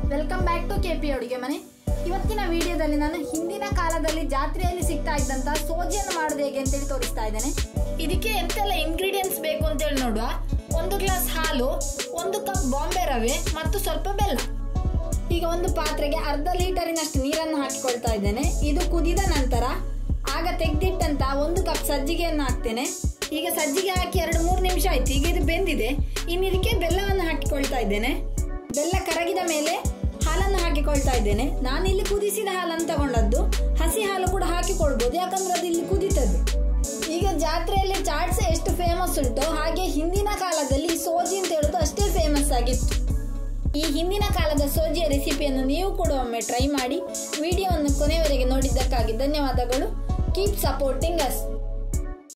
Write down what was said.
welcome back to K P ಅಡುಗೆ ಮನೆ ಇವತ್ತಿನ ವಿಡಿಯೋದಲ್ಲಿ ನಾನು ಹಿಂದಿನ ಕಾಲದಲ್ಲಿ ಜಾತ್ರೆಯಲ್ಲಿ ಸಿಗ್ತಾ ಇದ್ದಂತ ಸೋಜಿಯನ್ನು ಮಾಡೋದು ಹೇಗೆ ಅಂತೇಳಿ ತೋರಿಸ್ತಾ ಇದ್ದೇನೆ ಇದಕ್ಕೆ ಎಂತೆಲ್ಲ ಇಂಗ್ರೀಡಿಯೆಂಟ್ಸ್ ಬೇಕು ಅಂತೇಳಿ ನೋಡುವ ಒಂದು ಗ್ಲಾಸ್ ಹಾಲು ಒಂದು ಕಪ್ ಬಾಂಬೆ ರವೆ ಮತ್ತು ಸ್ವಲ್ಪ ಬೆಲ್ಲ ಈಗ ಒಂದು ಪಾತ್ರೆಗೆ ಅರ್ಧ ಲೀಟರಿನಷ್ಟು ನೀರನ್ನು ಹಾಕಿಕೊಳ್ತಾ ಇದ್ದೇನೆ ಇದು ಕುದಿದ ನಂತರ ಆಗ ತೆಗೆದಿಟ್ಟಂತ ಒಂದು ಕಪ್ ಸಜ್ಜಿಗೆಯನ್ನು ಹಾಕ್ತೇನೆ ಈಗ ಸಜ್ಜಿಗೆ ಹಾಕಿ ಎರಡು ಮೂರು ನಿಮಿಷ ಆಯ್ತು ಈಗ ಇದು ಬೆಂದಿದೆ ಇನ್ನು ಇದಕ್ಕೆ ಬೆಲ್ಲವನ್ನು ಹಾಕಿಕೊಳ್ತಾ ಇದ್ದೇನೆ ಬೆಲ್ಲ ಕರಗಿದ ಮೇಲೆ ಹಾಲನ್ನು ಹಾಕಿಕೊಳ್ತಾ ಇದ್ದೇನೆ ನಾನು ಇಲ್ಲಿ ಕುದಿಸಿದ ಹಾಲನ್ನು ತಗೊಂಡದ್ದು ಹಸಿ ಹಾಲು ಕೂಡ ಹಾಕಿಕೊಳ್ಬೋದು ಯಾಕಂದ್ರೆ ಅದು ಇಲ್ಲಿ ಕುದೀತದೆ ಈಗ ಜಾತ್ರೆಯಲ್ಲಿ ಚಾಟ್ಸ್ ಎಷ್ಟು ಫೇಮಸ್ ಉಂಟೋ ಹಾಗೆ ಹಿಂದಿನ ಕಾಲದಲ್ಲಿ ಈ ಸೋಜಿ ಅಂತ ಹೇಳೋದು ಅಷ್ಟೇ ಫೇಮಸ್ ಆಗಿತ್ತು ಈ ಹಿಂದಿನ ಕಾಲದ ಸೋಜಿಯ ರೆಸಿಪಿಯನ್ನು ನೀವು ಕೂಡ ಒಮ್ಮೆ ಟ್ರೈ ಮಾಡಿ ವಿಡಿಯೋವನ್ನು ಕೊನೆಯವರೆಗೆ ನೋಡಿದ್ದಕ್ಕಾಗಿ ಧನ್ಯವಾದಗಳು ಕೀಪ್ ಸಪೋರ್ಟಿಂಗ್ ಅಸ್